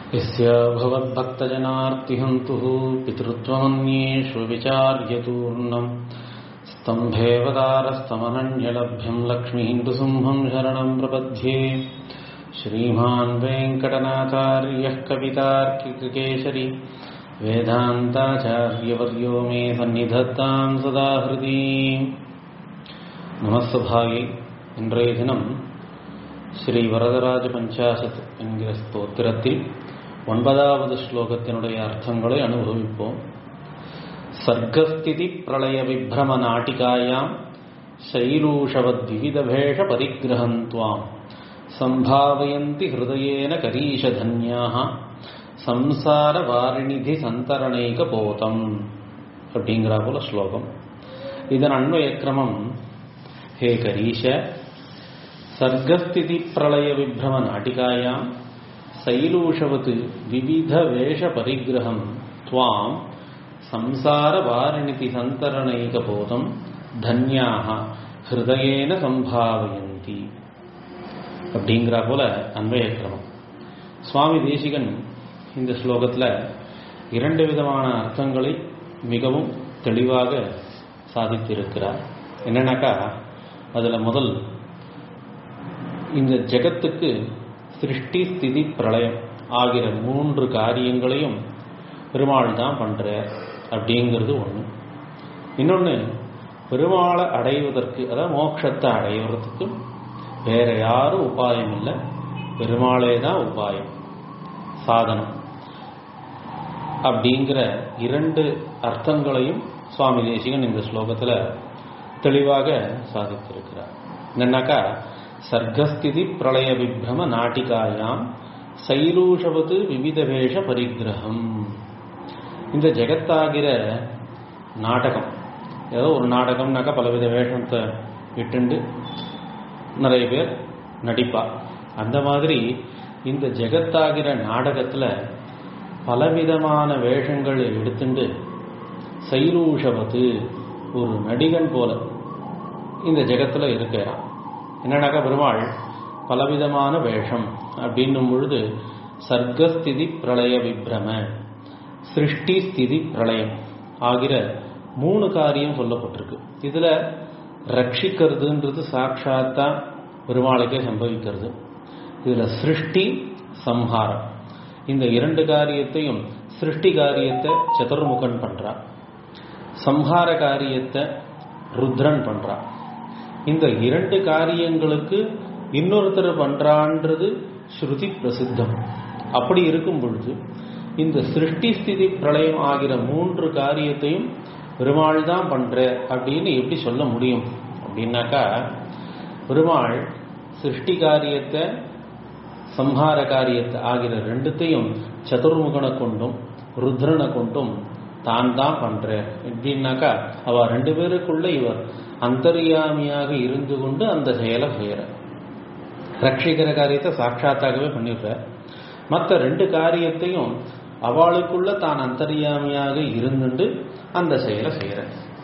यस्य भवद्भक्तजनार्तिहन्तुः पितृत्वमन्येषु विचार्यतूर्णम् स्तम्भेवतारस्तमनन्यलभ्यम् लक्ष्मीन्दुसिंहम् शरणम् प्रपद्ये श्रीमान् वेङ्कटनाचार्यः कवितार्किकेशरि वेदान्ताचार्यवर्यो मे सन्निधत्ताम् सदा हृदि நமஸ்தபாகி இன்றைய தினம் ஸ்ரீ வரதராஜ பஞ்சாசத் என்கிற ஸ்தோத்திரத்தில் ஒன்பதாவது ஸ்லோகத்தினுடைய அர்த்தங்களை அனுபவிப்போம் சர்க்கஸ்திதி பிரளய விப்ரம நாட்டிகாயாம் சைலூஷவத் விவிதபேஷ பரிகிரகம் துவாம் சம்பாவயந்தி ஹிருதயேன கரீஷதன்யாக சம்சார வாரிணிதி சந்தரணைக போதம் அப்படிங்கிற போல ஸ்லோகம் இதன் அன்வய கிரமம் हे करीश सर्गस्थितिप्रलयविभ्रमनाटिकायां शैलूषवत् विविधवेषपरिग्रहं त्वां संसारवारिणिति सन्तरणैकबोधं धन्याः ஹிருதயேன சம்பாவயந்தி அப்படிங்கிற போல அன்வய கிரமம் சுவாமி தேசிகன் இந்த ஸ்லோகத்தில் இரண்டு விதமான அர்த்தங்களை மிகவும் தெளிவாக சாதித்திருக்கிறார் என்னன்னாக்கா அதில் முதல் இந்த ஜெகத்துக்கு சிருஷ்டி ஸ்திதி பிரளயம் ஆகிற மூன்று காரியங்களையும் பெருமாள் தான் பண்ணுறார் அப்படிங்கிறது ஒன்று இன்னொன்று பெருமாளை அடைவதற்கு அதாவது மோட்சத்தை அடைவதற்கு வேற யாரும் உபாயம் இல்லை பெருமாளே தான் உபாயம் சாதனம் அப்படிங்கிற இரண்டு அர்த்தங்களையும் சுவாமி தேசிகன் இந்த ஸ்லோகத்தில் தெளிவாக சாதித்திருக்கிறார் என்னன்னாக்கா சர்க்கஸ்திதி பிரளய விப்ரம நாட்டிகாயாம் சைலூஷவது விவித வேஷ பரிகிரகம் இந்த ஜெகத்தாகிற நாடகம் ஏதோ ஒரு நாடகம்னாக்கா பலவித வேஷத்தை இட்டுண்டு நிறைய பேர் நடிப்பா அந்த மாதிரி இந்த ஜெகத்தாகிற நாடகத்தில் பலவிதமான வேஷங்கள் எடுத்துண்டு சைலூஷவது ஒரு நடிகன் போல இந்த ஜெகத்தில் இருக்கிறான் என்னன்னாக்கா பெருமாள் பலவிதமான வேஷம் அப்படின்னும் பொழுது சர்க்கஸ்திதி பிரளய விப்ரம சிருஷ்டி ஸ்திதி பிரளயம் ஆகிற மூணு காரியம் சொல்லப்பட்டிருக்கு இதில் ரட்சிக்கிறதுன்றது சாட்சாத்தா பெருமாளுக்கே சம்பவிக்கிறது இதில் சிருஷ்டி சம்ஹாரம் இந்த இரண்டு காரியத்தையும் சிருஷ்டி காரியத்தை சதுர்முகன் பண்ணுறான் சம்ஹார காரியத்தை ருத்ரன் பண்றான் இந்த இரண்டு காரியங்களுக்கு இன்னொருத்தர் பண்றான்றது ஸ்ருதி பிரசித்தம் அப்படி இருக்கும் பொழுது இந்த சிருஷ்டி ஸ்திதி பிரளயம் ஆகிற மூன்று காரியத்தையும் பெருமாள் தான் பண்ற அப்படின்னு எப்படி சொல்ல முடியும் அப்படின்னாக்கா பெருமாள் சிருஷ்டி காரியத்தை சம்ஹார காரியத்தை ஆகிற ரெண்டுத்தையும் சதுர்முகனை கொண்டும் ருத்ரனை கொண்டும் தான் தான் பண்ற எப்படின்னாக்கா அவ ரெண்டு பேருக்குள்ள இவர் அந்தரியாமியாக இருந்து கொண்டு அந்த செயலை செய்யற ரட்சிக்கிற காரியத்தை சாட்சாத்தாகவே பண்ணிடுற மற்ற ரெண்டு காரியத்தையும் அவளுக்குள்ள தான் அந்தரியாமியாக இருந்துட்டு அந்த செயலை செய்யற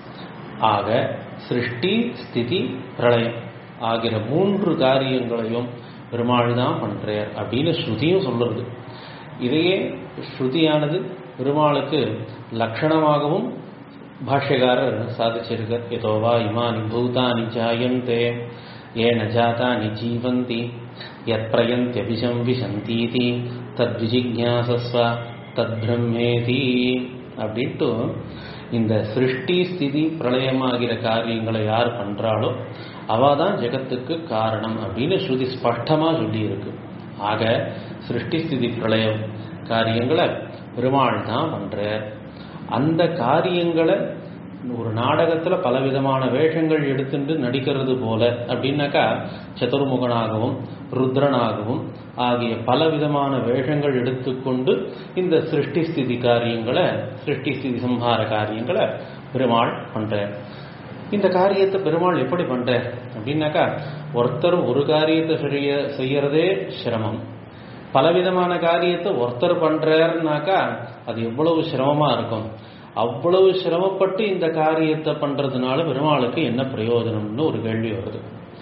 ஆக சிருஷ்டி ஸ்திதி பிரளயம் ஆகிற மூன்று காரியங்களையும் பெருமாள் தான் பண்றார் அப்படின்னு ஸ்ருதியும் சொல்றது இதையே ஸ்ருதியானது பெருமாளுக்கு லட்சணமாகவும் பாஷ்யகாரர் சாதிச்சிருக்கார் ஏதோவா இமானி பூதானி ஜாயந்தே ஏன ஜாதானி ஜீவந்தி யத் பிரயந்தியபிஷம் விஷந்தீதி தத் விஜிஜாசஸ்வ தத் பிரம்மேதி அப்படின்ட்டு இந்த சிருஷ்டி ஸ்திதி பிரளயமாகிற காரியங்களை யார் பண்றாளோ அவ தான் ஜெகத்துக்கு காரணம் அப்படின்னு ஸ்ருதி ஸ்பஷ்டமா சொல்லி இருக்கு ஆக சிருஷ்டி ஸ்திதி பிரளயம் காரியங்களை பெருமாள் தான் பண்ற அந்த காரியங்களை ஒரு நாடகத்துல பலவிதமான வேஷங்கள் எடுத்துட்டு நடிக்கிறது போல அப்படின்னாக்கா சதுர்முகனாகவும் ருத்ரனாகவும் ஆகிய பலவிதமான வேஷங்கள் எடுத்துக்கொண்டு இந்த சிருஷ்டி ஸ்திதி காரியங்களை சிருஷ்டி ஸ்திதி சம்ஹார காரியங்களை பெருமாள் பண்ற இந்த காரியத்தை பெருமாள் எப்படி பண்ற அப்படின்னாக்கா ஒருத்தர் ஒரு காரியத்தை செய்ய செய்யறதே சிரமம் பலவிதமான காரியத்தை ஒருத்தர் பண்றாருனாக்கா அது எவ்வளவு சிரமமா இருக்கும் அவ்வளவு சிரமப்பட்டு இந்த காரியத்தை பண்றதுனால பெருமாளுக்கு என்ன பிரயோஜனம்னு ஒரு கேள்வி வருது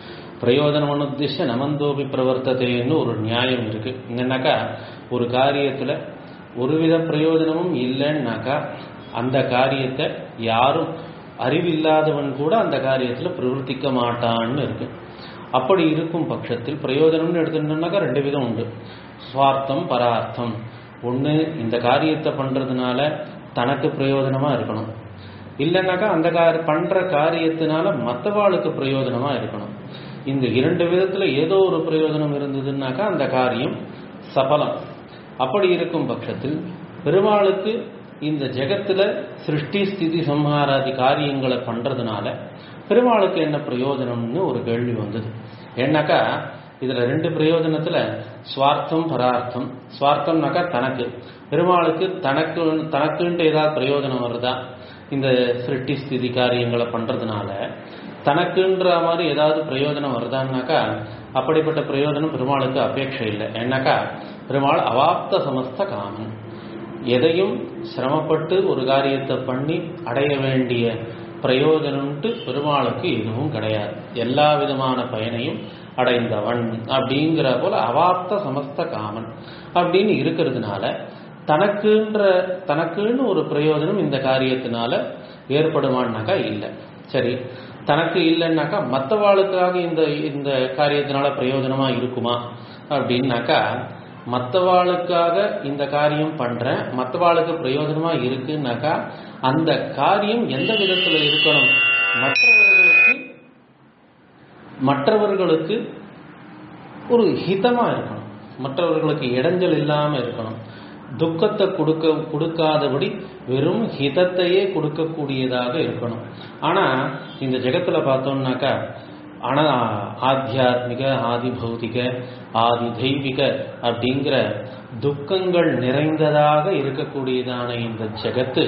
பிரயோஜனம் அனுத்திஷ நமந்தோபி பிரவர்த்தத்தைன்னு ஒரு நியாயம் இருக்கு என்னன்னாக்கா ஒரு காரியத்துல ஒருவித பிரயோஜனமும் இல்லைன்னாக்கா அந்த காரியத்தை யாரும் அறிவில்லாதவன் கூட அந்த காரியத்துல பிரவர்த்திக்க மாட்டான்னு இருக்கு அப்படி இருக்கும் பட்சத்தில் பிரயோஜனம்னு எடுத்துட்டோம்னாக்கா ரெண்டு விதம் உண்டு சுவார்த்தம் பரார்த்தம் ஒன்று இந்த காரியத்தை பண்றதுனால தனக்கு பிரயோஜனமா இருக்கணும் இல்லைன்னாக்கா அந்த கார பண்ற காரியத்தினால மற்றவாளுக்கு பிரயோஜனமா இருக்கணும் இந்த இரண்டு விதத்துல ஏதோ ஒரு பிரயோஜனம் இருந்ததுன்னாக்கா அந்த காரியம் சபலம் அப்படி இருக்கும் பட்சத்தில் பெருமாளுக்கு இந்த ஜெகத்துல சிருஷ்டி ஸ்திதி சம்ஹாராதி காரியங்களை பண்றதுனால பெருமாளுக்கு என்ன பிரயோஜனம்னு ஒரு கேள்வி வந்தது ஏன்னாக்கா இதுல ரெண்டு பிரயோஜனத்துல சுவார்த்தம் பரார்த்தம் சுவார்த்தம்னாக்கா தனக்கு பெருமாளுக்கு தனக்கு தனக்குன்ட்டு ஏதாவது பிரயோஜனம் வருதா இந்த சிருஷ்டி ஸ்திதி காரியங்களை பண்றதுனால தனக்குன்ற மாதிரி ஏதாவது பிரயோஜனம் வருதான்னாக்கா அப்படிப்பட்ட பிரயோஜனம் பெருமாளுக்கு அபேட்சை இல்லை ஏன்னாக்கா பெருமாள் அவாப்த சமஸ்த காமன் எதையும் சிரமப்பட்டு ஒரு காரியத்தை பண்ணி அடைய வேண்டிய பிரயோஜனம்ட்டு பெருமாளுக்கு எதுவும் கிடையாது எல்லா விதமான பயனையும் அடைந்தவன் அப்படிங்கிற போல அவாப்த சமஸ்த காமன் அப்படின்னு இருக்கிறதுனால தனக்குன்ற தனக்குன்னு ஒரு பிரயோஜனம் இந்த காரியத்தினால ஏற்படுமான்னாக்கா இல்லை சரி தனக்கு இல்லைன்னாக்கா மற்றவாளுக்காக இந்த இந்த காரியத்தினால பிரயோஜனமா இருக்குமா அப்படின்னாக்கா மற்றவாளுக்காக இந்த காரியம் பண்றேன் மற்றவாளுக்கு பிரயோஜனமா இருக்குன்னாக்கா அந்த காரியம் எந்த விதத்துல இருக்கணும் மற்றவர்களுக்கு மற்றவர்களுக்கு ஒரு ஹிதமா இருக்கணும் மற்றவர்களுக்கு இடைஞ்சல் இல்லாம இருக்கணும் துக்கத்தை கொடுக்க கொடுக்காதபடி வெறும் ஹிதத்தையே கொடுக்கக்கூடியதாக இருக்கணும் ஆனா இந்த ஜெகத்துல பார்த்தோம்னாக்கா ஆனா ஆத்தியாத்மிக ஆதி பௌதிக ஆதி தெய்வீக அப்படிங்கிற துக்கங்கள் நிறைந்ததாக இருக்கக்கூடியதான இந்த ஜெகத்து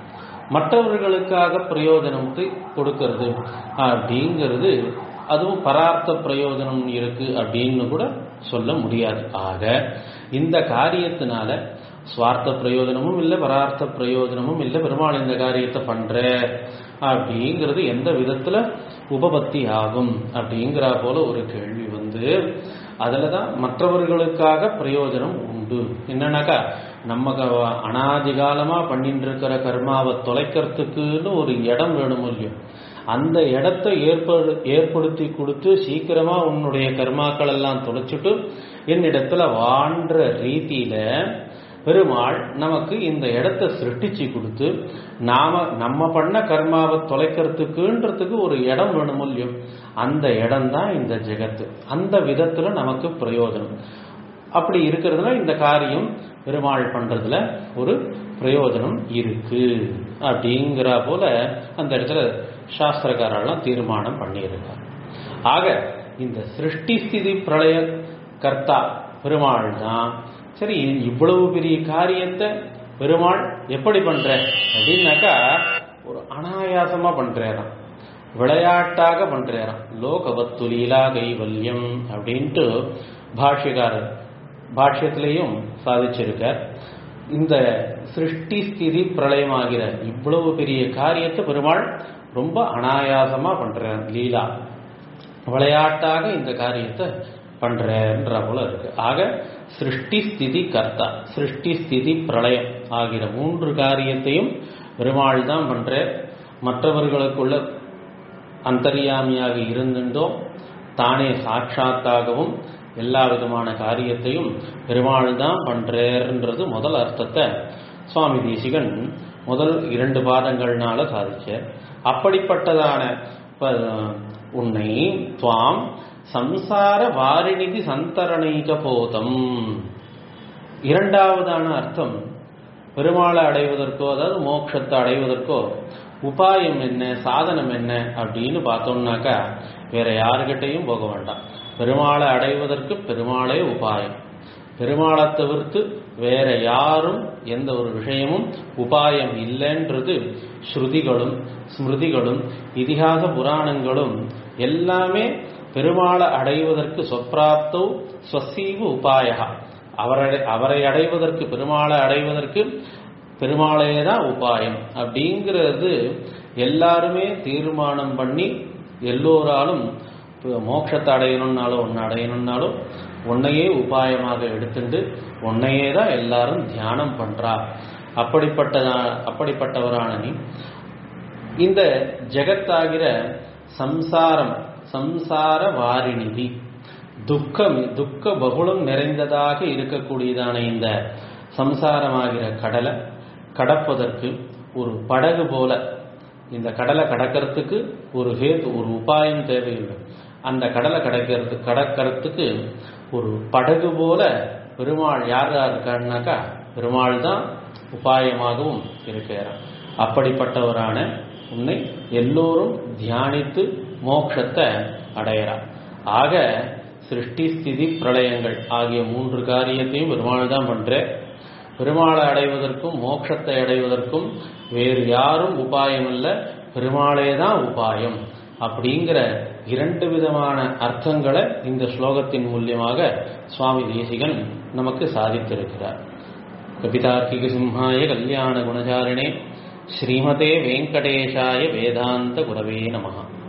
மற்றவர்களுக்காக பிரயோஜனத்தை கொடுக்கிறது அப்படிங்கிறது அதுவும் பரார்த்த பிரயோஜனம் இருக்கு அப்படின்னு கூட சொல்ல முடியாது ஆக இந்த காரியத்தினால சுவார்த்த பிரயோஜனமும் இல்லை பரார்த்த பிரயோஜனமும் இல்லை பெருமாள் இந்த காரியத்தை பண்ற அப்படிங்கிறது எந்த விதத்துல உபபத்தி ஆகும் அப்படிங்கிற போல ஒரு கேள்வி வந்து அதுல தான் மற்றவர்களுக்காக பிரயோஜனம் உண்டு என்னன்னாக்கா நம்ம க- அனாதிகாலமா பண்ணிட்டு இருக்கிற கர்மாவை தொலைக்கிறதுக்குன்னு ஒரு இடம் வேணும் இல்லையோ அந்த இடத்தை ஏற்படு ஏற்படுத்தி கொடுத்து சீக்கிரமா உன்னுடைய கர்மாக்கள் எல்லாம் தொலைச்சிட்டு என்னிடத்துல வான்ற ரீதியில பெருமாள் நமக்கு இந்த இடத்தை சிருஷ்டிச்சு கொடுத்து நாம நம்ம பண்ண கர்மாவை தொலைக்கிறதுக்குன்றதுக்கு ஒரு இடம் வேணும் இல்லையோ அந்த இடம் தான் இந்த ஜெகத்து அந்த விதத்துல நமக்கு பிரயோஜனம் அப்படி இருக்கிறதுல இந்த காரியம் பெருமாள் பண்றதுல ஒரு பிரயோஜனம் இருக்கு அப்படிங்கிற போல அந்த இடத்துல சாஸ்திரக்காரெல்லாம் தீர்மானம் பண்ணியிருக்காங்க ஆக இந்த சிருஷ்டி ஸ்திதி பிரளய கர்த்தா பெருமாள் தான் சரி இவ்வளவு பெரிய காரியத்தை பெருமாள் எப்படி பண்ற அப்படின்னாக்கா ஒரு அனாயாசமா பண்றாராம் விளையாட்டாக பண்றாராம் லோகவத்து லீலா கைவல்யம் அப்படின்ட்டு பாஷ்யக்காரர் பாஷ்யத்திலையும் சாதிச்சிருக்கார் இந்த சிருஷ்டி ஸ்திதி பிரளயமாகிற இவ்வளவு பெரிய காரியத்தை பெருமாள் ரொம்ப அனாயாசமா பண்றார் லீலா விளையாட்டாக இந்த காரியத்தை பண்றன்ற போல இருக்கு ஆக சிருஷ்டி ஸ்திதி கர்த்தா சிருஷ்டி ஸ்திதி பிரளயம் ஆகிற மூன்று காரியத்தையும் பெருமாள் தான் பண்ற மற்றவர்களுக்குள்ள அந்தர்யாமியாக இருந்துட்டோ தானே சாட்சாத்தாகவும் எல்லா விதமான காரியத்தையும் பெருமாள் தான் பண்றேன்றது முதல் அர்த்தத்தை சுவாமி தேசிகன் முதல் இரண்டு பாதங்கள்னால சாதிச்சார் அப்படிப்பட்டதான ப- உன்னை துவாம் சம்சார வாரிணிதி சந்தரணைக போதம் இரண்டாவதான அர்த்தம் பெருமாளை அடைவதற்கோ அதாவது மோட்சத்தை அடைவதற்கோ உபாயம் என்ன சாதனம் என்ன அப்படின்னு பார்த்தோம்னாக்கா வேற யாருக்கிட்டையும் போக வேண்டாம் பெருமாளை அடைவதற்கு பெருமாளே உபாயம் பெருமாளை தவிர்த்து வேற யாரும் எந்த ஒரு விஷயமும் உபாயம் இல்லைன்றது ஸ்ருதிகளும் ஸ்மிருதிகளும் இதிகாச புராணங்களும் எல்லாமே பெருமாளை அடைவதற்கு சொப்ராப்தோ ஸ்வசீவு உபாயா அவரை அவரை அடைவதற்கு பெருமாளை அடைவதற்கு பெருமாளே தான் உபாயம் அப்படிங்கிறது எல்லாருமே தீர்மானம் பண்ணி எல்லோராலும் இப்போ மோட்சத்தை அடையணும்னாலும் ஒன்று அடையணும்னாலும் உன்னையே உபாயமாக எடுத்துண்டு உன்னையே தான் எல்லாரும் தியானம் பண்றா அப்படிப்பட்டதா அப்படிப்பட்டவரான நீ இந்த ஜெகத்தாகிற சம்சாரம் சம்சார வாரிணிதி துக்கம் துக்க பகுளம் நிறைந்ததாக இருக்கக்கூடியதான இந்த சம்சாரமாகிற கடலை கடப்பதற்கு ஒரு படகு போல இந்த கடலை கடக்கிறதுக்கு ஒரு ஹேத்து ஒரு உபாயம் தேவையில்லை அந்த கடலை கடக்கிறது கடக்கிறதுக்கு ஒரு படகு போல பெருமாள் யார் யார் இருக்காருனாக்கா பெருமாள் தான் உபாயமாகவும் இருக்கிறார் அப்படிப்பட்டவரான உன்னை எல்லோரும் தியானித்து மோட்சத்தை அடையறார் ஆக சிருஷ்டி ஸ்திதி பிரளயங்கள் ஆகிய மூன்று காரியத்தையும் பெருமாள் தான் பண்ற பெருமாளை அடைவதற்கும் மோட்சத்தை அடைவதற்கும் வேறு யாரும் உபாயம் அல்ல பெருமாளே தான் உபாயம் அப்படிங்கிற இரண்டு விதமான அர்த்தங்களை இந்த ஸ்லோகத்தின் மூலியமாக சுவாமி தேசிகன் நமக்கு சாதித்திருக்கிறார் கபிதார்க்கிக சிம்ஹாய கல்யாண குணசாரிணே ஸ்ரீமதே வெங்கடேஷாய வேதாந்த குரவே நமஹா